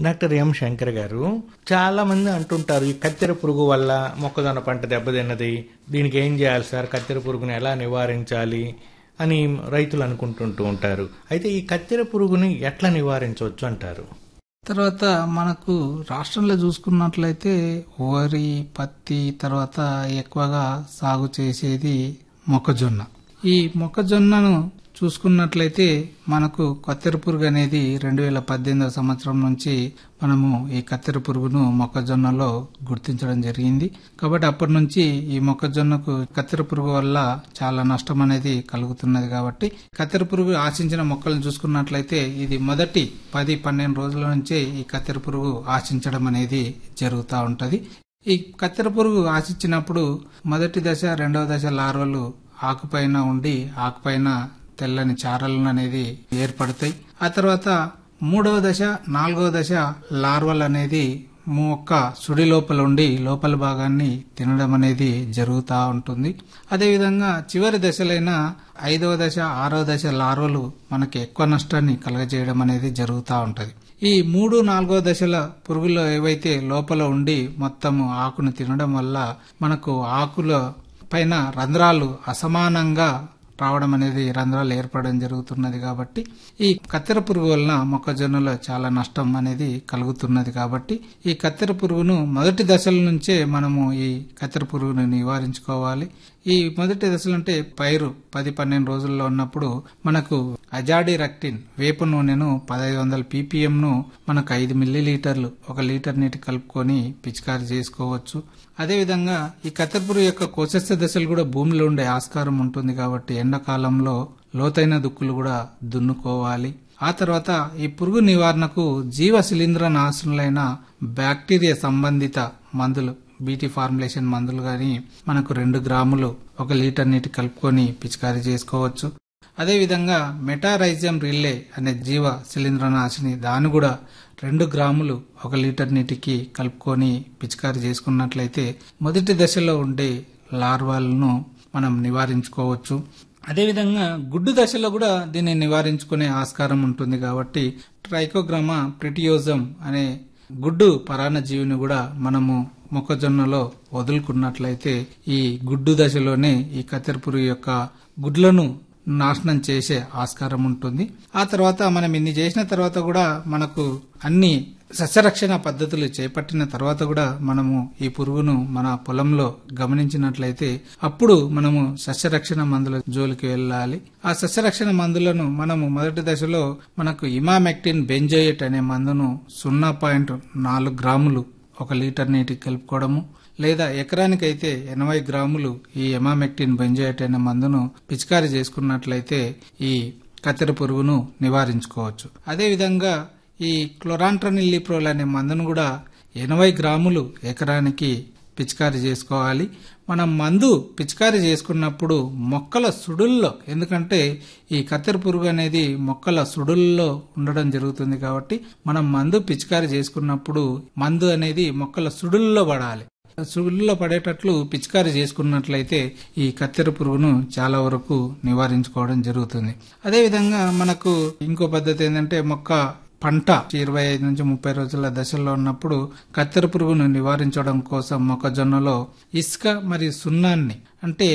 doctor M Shankar గారు చాలా మంది అంటుంటారు ఈ కత్తెర పురుగు వల్ల మొక్కజొన్న పంట దెబ్బతిన్నది దీనికి ఏం చేయాలి సార్ కత్తెర పురుగుని ఎలా నివారించాలి అని రైతులు అనుకుంటుంటూ ఉంటారు అయితే ఈ కత్తెర పురుగుని ఎట్లా నివారించవచ్చు అంటారు తర్వాత మనకు రాష్ట్రంలో చూసుకున్నట్లయితే వరి పత్తి తర్వాత ఎక్కువగా సాగు చేసేది మొక్కజొన్న ఈ మొక్కజొన్నను చూసుకున్నట్లయితే మనకు కత్తెర పురుగు అనేది రెండు వేల పద్దెనిమిదవ సంవత్సరం నుంచి మనము ఈ కత్తెర పురుగును మొక్కజొన్నలో గుర్తించడం జరిగింది కాబట్టి అప్పటి నుంచి ఈ మొక్కజొన్నకు కత్తెర పురుగు వల్ల చాలా నష్టం అనేది కలుగుతున్నది కాబట్టి కత్తెర పురుగు ఆశించిన మొక్కలను చూసుకున్నట్లయితే ఇది మొదటి పది పన్నెండు రోజుల నుంచే ఈ కత్తెర పురుగు ఆశించడం అనేది జరుగుతూ ఉంటది ఈ కత్తెర పురుగు ఆశించినప్పుడు మొదటి దశ రెండవ దశ లార్వలు ఆకుపైన ఉండి ఆకుపైన తెల్లని చారలు అనేది ఏర్పడతాయి ఆ తర్వాత మూడవ దశ నాలుగవ దశ లార్వల్ అనేది మొక్క సుడి లోపల ఉండి లోపల భాగాన్ని తినడం అనేది జరుగుతూ ఉంటుంది అదేవిధంగా చివరి దశలైన ఐదవ దశ ఆరవ దశ లార్వలు మనకి ఎక్కువ నష్టాన్ని కలగజేయడం అనేది జరుగుతూ ఉంటది ఈ మూడు నాలుగో దశల పురుగులు ఏవైతే లోపల ఉండి మొత్తము ఆకును తినడం వల్ల మనకు ఆకుల పైన రంధ్రాలు అసమానంగా రావడం అనేది రంధ్రాలు ఏర్పడడం జరుగుతున్నది కాబట్టి ఈ కత్తెర పురుగు వలన మొక్కజొన్నలో చాలా నష్టం అనేది కలుగుతున్నది కాబట్టి ఈ కత్తెర పురుగును మొదటి దశల నుంచే మనము ఈ కత్తెర పురుగును నివారించుకోవాలి ఈ మొదటి దశలు అంటే పైరు పది పన్నెండు రోజుల్లో ఉన్నప్పుడు మనకు అజాడి రక్టిన్ వేప నూనెను పదహైదు వందల పీపీఎం ను మనకు ఐదు మిల్లీ లీటర్లు ఒక లీటర్ నీటి కలుపుకొని పిచికారి చేసుకోవచ్చు అదేవిధంగా ఈ కత్తెరపురు యొక్క కోశస్థ దశలు కూడా భూమిలో ఉండే ఆస్కారం ఉంటుంది కాబట్టి ఎండాకాలంలో లోతైన దుక్కులు కూడా దున్నుకోవాలి ఆ తర్వాత ఈ పురుగు నివారణకు జీవ శిలీంద్ర నాశనులైన బ్యాక్టీరియా సంబంధిత మందులు బీటీ ఫార్ములేషన్ మందులు గాని మనకు రెండు గ్రాములు ఒక లీటర్ నీటి కలుపుకొని పిచికారీ చేసుకోవచ్చు అదేవిధంగా మెటారైజం రిల్లే అనే జీవ శిలీంద్రనాశిని దాన్ని కూడా రెండు గ్రాములు ఒక లీటర్ నీటికి కలుపుకొని పిచికారీ చేసుకున్నట్లయితే మొదటి దశలో ఉండే లార్వాలను మనం నివారించుకోవచ్చు అదేవిధంగా గుడ్డు దశలో కూడా దీన్ని నివారించుకునే ఆస్కారం ఉంటుంది కాబట్టి ట్రైకోగ్రామా ప్రిటియోజం అనే గుడ్డు పరాన్న జీవిని కూడా మనము మొక్కజొన్నలో వదులుకున్నట్లయితే ఈ గుడ్డు దశలోనే ఈ కత్తెర పురుగు యొక్క గుడ్లను నాశనం చేసే ఆస్కారం ఉంటుంది ఆ తర్వాత మనం ఇన్ని చేసిన తర్వాత కూడా మనకు అన్ని సస్యరక్షణ పద్ధతులు చేపట్టిన తర్వాత కూడా మనము ఈ పురుగును మన పొలంలో గమనించినట్లయితే అప్పుడు మనము సస్యరక్షణ మందుల జోలికి వెళ్ళాలి ఆ సస్యరక్షణ మందులను మనము మొదటి దశలో మనకు ఇమామెక్టిన్ బెంజోయేట్ అనే మందును సున్నా పాయింట్ నాలుగు గ్రాములు ఒక లీటర్ నీటికి కలుపుకోవడము లేదా ఎకరానికైతే ఎనభై గ్రాములు ఈ ఎమామెక్టిన్ బెంజోయేట్ అనే మందును పిచికారీ చేసుకున్నట్లయితే ఈ కత్తెర పురుగును నివారించుకోవచ్చు అదేవిధంగా ఈ క్లోరాంట్రనిల్లిప్రోల్ అనే మందును కూడా ఎనభై గ్రాములు ఎకరానికి పిచికారీ చేసుకోవాలి మనం మందు పిచికారీ చేసుకున్నప్పుడు మొక్కల సుడుల్లో ఎందుకంటే ఈ కత్తెర పురుగు అనేది మొక్కల సుడుల్లో ఉండడం జరుగుతుంది కాబట్టి మనం మందు పిచికారీ చేసుకున్నప్పుడు మందు అనేది మొక్కల సుడుల్లో పడాలి సుడుల్లో పడేటట్లు పిచికారీ చేసుకున్నట్లయితే ఈ కత్తెర పురుగును చాలా వరకు నివారించుకోవడం జరుగుతుంది అదేవిధంగా మనకు ఇంకో పద్ధతి ఏంటంటే మొక్క పంట ఇరవై ఐదు నుంచి ముప్పై రోజుల దశల్లో ఉన్నప్పుడు కత్తెర పురుగును నివారించడం కోసం మొక్కజొన్నలో ఇసుక మరియు సున్నాన్ని అంటే